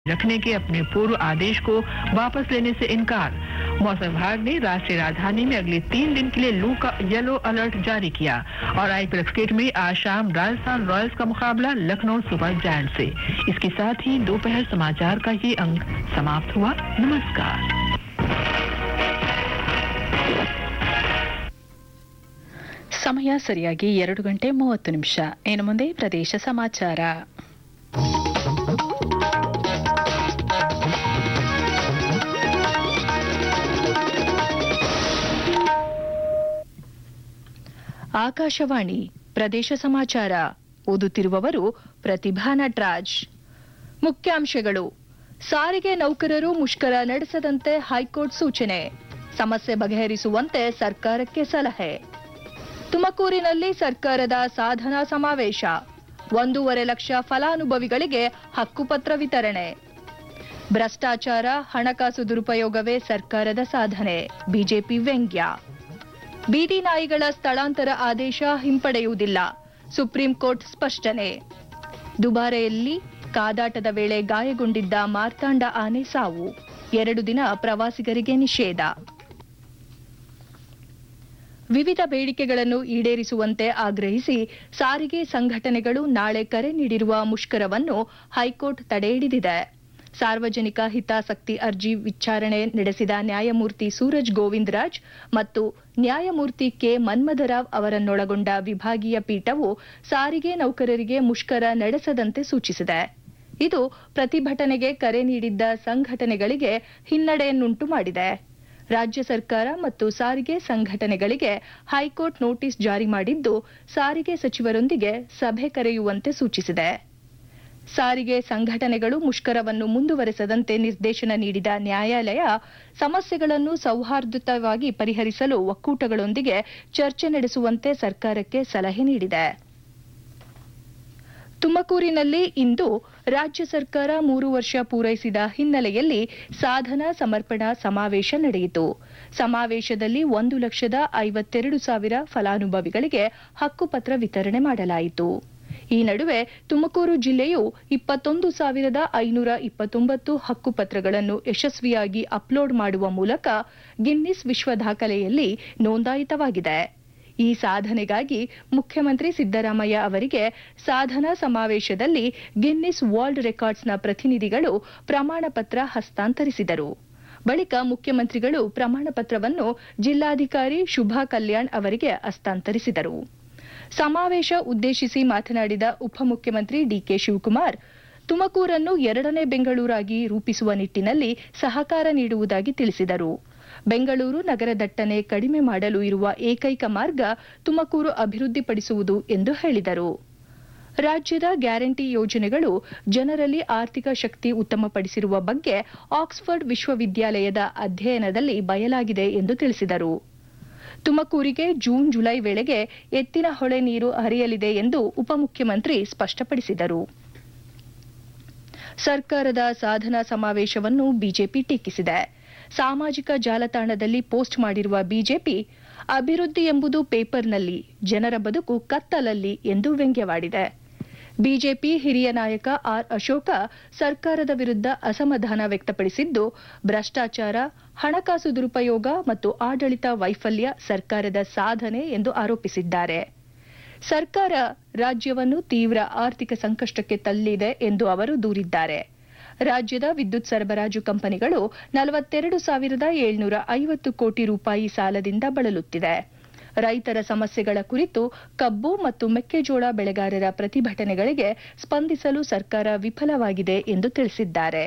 रखने के अपने पूर्व आदेश को वापस लेने से इनकार मौसम विभाग ने राष्ट्रीय राजधानी में अगले तीन दिन के लिए लू का येलो अलर्ट जारी किया और आईपीएल क्रिकेट में आज शाम राजस्थान रॉयल्स का मुकाबला लखनऊ सुपर जायंट से इसके साथ ही दोपहर समाचार का ये अंक समाप्त हुआ नमस्कार ಸಮಯ ಸರಿಯಾಗಿ ಎರಡು ಗಂಟೆ ಮೂವತ್ತು ನಿಮಿಷ ಇನ್ನು ಮುಂದೆ ಪ್ರದೇಶ ಸಮಾಚಾರ ಆಕಾಶವಾಣಿ ಪ್ರದೇಶ ಸಮಾಚಾರ ಓದುತ್ತಿರುವವರು ಪ್ರತಿಭಾ ನಟರಾಜ್ ಮುಖ್ಯಾಂಶಗಳು ಸಾರಿಗೆ ನೌಕರರು ಮುಷ್ಕರ ನಡೆಸದಂತೆ ಹೈಕೋರ್ಟ್ ಸೂಚನೆ ಸಮಸ್ಯೆ ಬಗೆಹರಿಸುವಂತೆ ಸರ್ಕಾರಕ್ಕೆ ಸಲಹೆ ತುಮಕೂರಿನಲ್ಲಿ ಸರ್ಕಾರದ ಸಾಧನಾ ಸಮಾವೇಶ ಒಂದೂವರೆ ಲಕ್ಷ ಫಲಾನುಭವಿಗಳಿಗೆ ಹಕ್ಕುಪತ್ರ ವಿತರಣೆ ಭ್ರಷ್ಟಾಚಾರ ಹಣಕಾಸು ದುರುಪಯೋಗವೇ ಸರ್ಕಾರದ ಸಾಧನೆ ಬಿಜೆಪಿ ವ್ಯಂಗ್ಯ ಬೀದಿ ನಾಯಿಗಳ ಸ್ಥಳಾಂತರ ಆದೇಶ ಹಿಂಪಡೆಯುವುದಿಲ್ಲ ಸುಪ್ರೀಂ ಕೋರ್ಟ್ ಸ್ಪಷ್ಟನೆ ದುಬಾರೆಯಲ್ಲಿ ಕಾದಾಟದ ವೇಳೆ ಗಾಯಗೊಂಡಿದ್ದ ಮಾರ್ತಾಂಡ ಆನೆ ಸಾವು ಎರಡು ದಿನ ಪ್ರವಾಸಿಗರಿಗೆ ನಿಷೇಧ ವಿವಿಧ ಬೇಡಿಕೆಗಳನ್ನು ಈಡೇರಿಸುವಂತೆ ಆಗ್ರಹಿಸಿ ಸಾರಿಗೆ ಸಂಘಟನೆಗಳು ನಾಳೆ ಕರೆ ನೀಡಿರುವ ಮುಷ್ಕರವನ್ನು ಹೈಕೋರ್ಟ್ ತಡೆಹಿಡಿದಿದೆ ಸಾರ್ವಜನಿಕ ಹಿತಾಸಕ್ತಿ ಅರ್ಜಿ ವಿಚಾರಣೆ ನಡೆಸಿದ ನ್ಯಾಯಮೂರ್ತಿ ಸೂರಜ್ ಗೋವಿಂದ್ ರಾಜ್ ಮತ್ತು ನ್ಯಾಯಮೂರ್ತಿ ಕೆ ಮನ್ಮಥರಾವ್ ಅವರನ್ನೊಳಗೊಂಡ ವಿಭಾಗೀಯ ಪೀಠವು ಸಾರಿಗೆ ನೌಕರರಿಗೆ ಮುಷ್ಕರ ನಡೆಸದಂತೆ ಸೂಚಿಸಿದೆ ಇದು ಪ್ರತಿಭಟನೆಗೆ ಕರೆ ನೀಡಿದ್ದ ಸಂಘಟನೆಗಳಿಗೆ ಹಿನ್ನಡೆಯನ್ನುಂಟು ಮಾಡಿದೆ ರಾಜ್ಯ ಸರ್ಕಾರ ಮತ್ತು ಸಾರಿಗೆ ಸಂಘಟನೆಗಳಿಗೆ ಹೈಕೋರ್ಟ್ ನೋಟಿಸ್ ಜಾರಿ ಮಾಡಿದ್ದು ಸಾರಿಗೆ ಸಚಿವರೊಂದಿಗೆ ಸಭೆ ಕರೆಯುವಂತೆ ಸೂಚಿಸಿದೆ ಸಾರಿಗೆ ಸಂಘಟನೆಗಳು ಮುಷ್ಕರವನ್ನು ಮುಂದುವರೆಸದಂತೆ ನಿರ್ದೇಶನ ನೀಡಿದ ನ್ಯಾಯಾಲಯ ಸಮಸ್ಯೆಗಳನ್ನು ಸೌಹಾರ್ದಯುತವಾಗಿ ಪರಿಹರಿಸಲು ಒಕ್ಕೂಟಗಳೊಂದಿಗೆ ಚರ್ಚೆ ನಡೆಸುವಂತೆ ಸರ್ಕಾರಕ್ಕೆ ಸಲಹೆ ನೀಡಿದೆ ತುಮಕೂರಿನಲ್ಲಿ ಇಂದು ರಾಜ್ಯ ಸರ್ಕಾರ ಮೂರು ವರ್ಷ ಪೂರೈಸಿದ ಹಿನ್ನೆಲೆಯಲ್ಲಿ ಸಾಧನಾ ಸಮರ್ಪಣಾ ಸಮಾವೇಶ ನಡೆಯಿತು ಸಮಾವೇಶದಲ್ಲಿ ಒಂದು ಲಕ್ಷದ ಐವತ್ತೆರಡು ಸಾವಿರ ಫಲಾನುಭವಿಗಳಿಗೆ ಹಕ್ಕುಪತ್ರ ವಿತರಣೆ ಮಾಡಲಾಯಿತು ಈ ನಡುವೆ ತುಮಕೂರು ಜಿಲ್ಲೆಯು ಇಪ್ಪತ್ತೊಂದು ಸಾವಿರದ ಐನೂರ ಇಪ್ಪತ್ತೊಂಬತ್ತು ಹಕ್ಕುಪತ್ರಗಳನ್ನು ಯಶಸ್ವಿಯಾಗಿ ಅಪ್ಲೋಡ್ ಮಾಡುವ ಮೂಲಕ ಗಿನ್ನಿಸ್ ವಿಶ್ವ ದಾಖಲೆಯಲ್ಲಿ ನೋಂದಾಯಿತವಾಗಿದೆ ಈ ಸಾಧನೆಗಾಗಿ ಮುಖ್ಯಮಂತ್ರಿ ಸಿದ್ದರಾಮಯ್ಯ ಅವರಿಗೆ ಸಾಧನಾ ಸಮಾವೇಶದಲ್ಲಿ ಗಿನ್ನಿಸ್ ವರ್ಲ್ಡ್ ರೆಕಾರ್ಡ್ಸ್ನ ಪ್ರತಿನಿಧಿಗಳು ಪ್ರಮಾಣ ಪತ್ರ ಹಸ್ತಾಂತರಿಸಿದರು ಬಳಿಕ ಮುಖ್ಯಮಂತ್ರಿಗಳು ಪ್ರಮಾಣ ಪತ್ರವನ್ನು ಜಿಲ್ಲಾಧಿಕಾರಿ ಶುಭಾ ಕಲ್ಯಾಣ್ ಅವರಿಗೆ ಹಸ್ತಾಂತರಿಸಿದರು ಸಮಾವೇಶ ಉದ್ದೇಶಿಸಿ ಮಾತನಾಡಿದ ಉಪಮುಖ್ಯಮಂತ್ರಿ ಡಿಕೆ ಶಿವಕುಮಾರ್ ತುಮಕೂರನ್ನು ಎರಡನೇ ಬೆಂಗಳೂರಾಗಿ ರೂಪಿಸುವ ನಿಟ್ಟಿನಲ್ಲಿ ಸಹಕಾರ ನೀಡುವುದಾಗಿ ತಿಳಿಸಿದರು ಬೆಂಗಳೂರು ನಗರ ದಟ್ಟಣೆ ಕಡಿಮೆ ಮಾಡಲು ಇರುವ ಏಕೈಕ ಮಾರ್ಗ ತುಮಕೂರು ಅಭಿವೃದ್ಧಿಪಡಿಸುವುದು ಎಂದು ಹೇಳಿದರು ರಾಜ್ಯದ ಗ್ಯಾರಂಟಿ ಯೋಜನೆಗಳು ಜನರಲ್ಲಿ ಆರ್ಥಿಕ ಶಕ್ತಿ ಉತ್ತಮಪಡಿಸಿರುವ ಬಗ್ಗೆ ಆಕ್ಸ್ಫರ್ಡ್ ವಿಶ್ವವಿದ್ಯಾಲಯದ ಅಧ್ಯಯನದಲ್ಲಿ ಬಯಲಾಗಿದೆ ಎಂದು ತಿಳಿಸಿದರು ತುಮಕೂರಿಗೆ ಜೂನ್ ಜುಲೈ ವೇಳೆಗೆ ಎತ್ತಿನ ಹೊಳೆ ನೀರು ಹರಿಯಲಿದೆ ಎಂದು ಉಪಮುಖ್ಯಮಂತ್ರಿ ಸ್ಪಷ್ಟಪಡಿಸಿದರು ಸರ್ಕಾರದ ಸಾಧನಾ ಸಮಾವೇಶವನ್ನು ಬಿಜೆಪಿ ಟೀಕಿಸಿದೆ ಸಾಮಾಜಿಕ ಜಾಲತಾಣದಲ್ಲಿ ಪೋಸ್ಟ್ ಮಾಡಿರುವ ಬಿಜೆಪಿ ಅಭಿವೃದ್ಧಿ ಎಂಬುದು ಪೇಪರ್ನಲ್ಲಿ ಜನರ ಬದುಕು ಕತ್ತಲಲ್ಲಿ ಎಂದು ವ್ಯಂಗ್ಯವಾಡಿದೆ ಬಿಜೆಪಿ ಹಿರಿಯ ನಾಯಕ ಆರ್ ಅಶೋಕ ಸರ್ಕಾರದ ವಿರುದ್ಧ ಅಸಮಾಧಾನ ವ್ಯಕ್ತಪಡಿಸಿದ್ದು ಭ್ರಷ್ಟಾಚಾರ ಹಣಕಾಸು ದುರುಪಯೋಗ ಮತ್ತು ಆಡಳಿತ ವೈಫಲ್ಯ ಸರ್ಕಾರದ ಸಾಧನೆ ಎಂದು ಆರೋಪಿಸಿದ್ದಾರೆ ಸರ್ಕಾರ ರಾಜ್ಯವನ್ನು ತೀವ್ರ ಆರ್ಥಿಕ ಸಂಕಷ್ಟಕ್ಕೆ ತಳ್ಳಿದೆ ಎಂದು ಅವರು ದೂರಿದ್ದಾರೆ ರಾಜ್ಯದ ವಿದ್ಯುತ್ ಸರಬರಾಜು ಕಂಪನಿಗಳು ನಲವತ್ತೆರಡು ಸಾವಿರದ ಏಳ್ನೂರ ಐವತ್ತು ಕೋಟಿ ರೂಪಾಯಿ ಸಾಲದಿಂದ ಬಳಲುತ್ತಿದೆ ರೈತರ ಸಮಸ್ಯೆಗಳ ಕುರಿತು ಕಬ್ಬು ಮತ್ತು ಮೆಕ್ಕೆಜೋಳ ಬೆಳೆಗಾರರ ಪ್ರತಿಭಟನೆಗಳಿಗೆ ಸ್ಪಂದಿಸಲು ಸರ್ಕಾರ ವಿಫಲವಾಗಿದೆ ಎಂದು ತಿಳಿಸಿದ್ದಾರೆ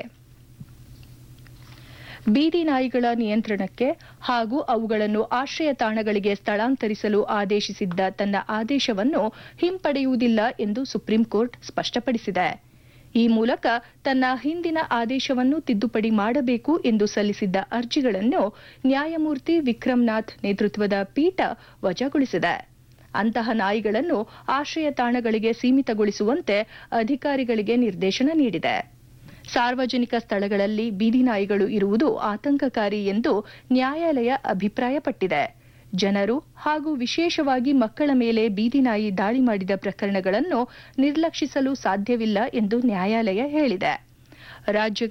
ಬೀದಿ ನಾಯಿಗಳ ನಿಯಂತ್ರಣಕ್ಕೆ ಹಾಗೂ ಅವುಗಳನ್ನು ಆಶ್ರಯ ತಾಣಗಳಿಗೆ ಸ್ಥಳಾಂತರಿಸಲು ಆದೇಶಿಸಿದ್ದ ತನ್ನ ಆದೇಶವನ್ನು ಹಿಂಪಡೆಯುವುದಿಲ್ಲ ಎಂದು ಸುಪ್ರೀಂ ಕೋರ್ಟ್ ಸ್ಪಷ್ಟಪಡಿಸಿದೆ ಈ ಮೂಲಕ ತನ್ನ ಹಿಂದಿನ ಆದೇಶವನ್ನು ತಿದ್ದುಪಡಿ ಮಾಡಬೇಕು ಎಂದು ಸಲ್ಲಿಸಿದ್ದ ಅರ್ಜಿಗಳನ್ನು ನ್ಯಾಯಮೂರ್ತಿ ವಿಕ್ರಮ್ನಾಥ್ ನೇತೃತ್ವದ ಪೀಠ ವಜಾಗೊಳಿಸಿದೆ ಅಂತಹ ನಾಯಿಗಳನ್ನು ಆಶ್ರಯ ತಾಣಗಳಿಗೆ ಸೀಮಿತಗೊಳಿಸುವಂತೆ ಅಧಿಕಾರಿಗಳಿಗೆ ನಿರ್ದೇಶನ ನೀಡಿದೆ ಸಾರ್ವಜನಿಕ ಸ್ಥಳಗಳಲ್ಲಿ ಬೀದಿ ನಾಯಿಗಳು ಇರುವುದು ಆತಂಕಕಾರಿ ಎಂದು ನ್ಯಾಯಾಲಯ ಅಭಿಪ್ರಾಯಪಟ್ಟಿದೆ ಜನರು ಹಾಗೂ ವಿಶೇಷವಾಗಿ ಮಕ್ಕಳ ಮೇಲೆ ಬೀದಿ ನಾಯಿ ದಾಳಿ ಮಾಡಿದ ಪ್ರಕರಣಗಳನ್ನು ನಿರ್ಲಕ್ಷಿಸಲು ಸಾಧ್ಯವಿಲ್ಲ ಎಂದು ನ್ಯಾಯಾಲಯ ಹೇಳಿದೆ ರಾಜ್ಯಗಳ